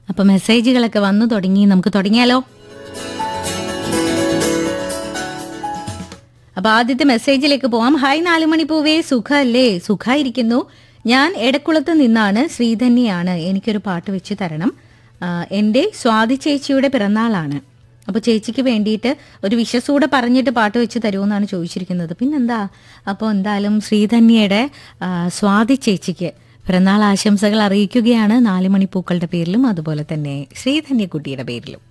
അപ്പൊ മെസ്സേജുകളൊക്കെ വന്നു തുടങ്ങി നമുക്ക് തുടങ്ങിയാലോ അപ്പൊ ആദ്യത്തെ മെസ്സേജിലേക്ക് പോവാം ഹായ് നാലുമണി പൂവേ സുഖല്ലേ സുഖായിരിക്കുന്നു ഞാൻ എടക്കുളത്ത് നിന്നാണ് ശ്രീധന്യാണ് എനിക്കൊരു പാട്ട് വെച്ച് തരണം ആ, എൻ്റെ സ്വാതി ചേച്ചിയുടെ പിറന്നാളാണ് അപ്പോൾ ചേച്ചിക്ക് വേണ്ടിയിട്ട് ഒരു വിശ്വസൂടെ പറഞ്ഞിട്ട് പാട്ട് വെച്ച് തരുമെന്നാണ് ചോദിച്ചിരിക്കുന്നത് പിന്നെന്താ അപ്പോൾ എന്തായാലും ശ്രീധന്യയുടെ ആ, സ്വാതി ചേച്ചിക്ക് പിറന്നാൾ ആശംസകൾ അറിയിക്കുകയാണ് നാലുമണി പൂക്കളുടെ പേരിലും അതുപോലെ തന്നെ ശ്രീധന്യക്കുട്ടിയുടെ പേരിലും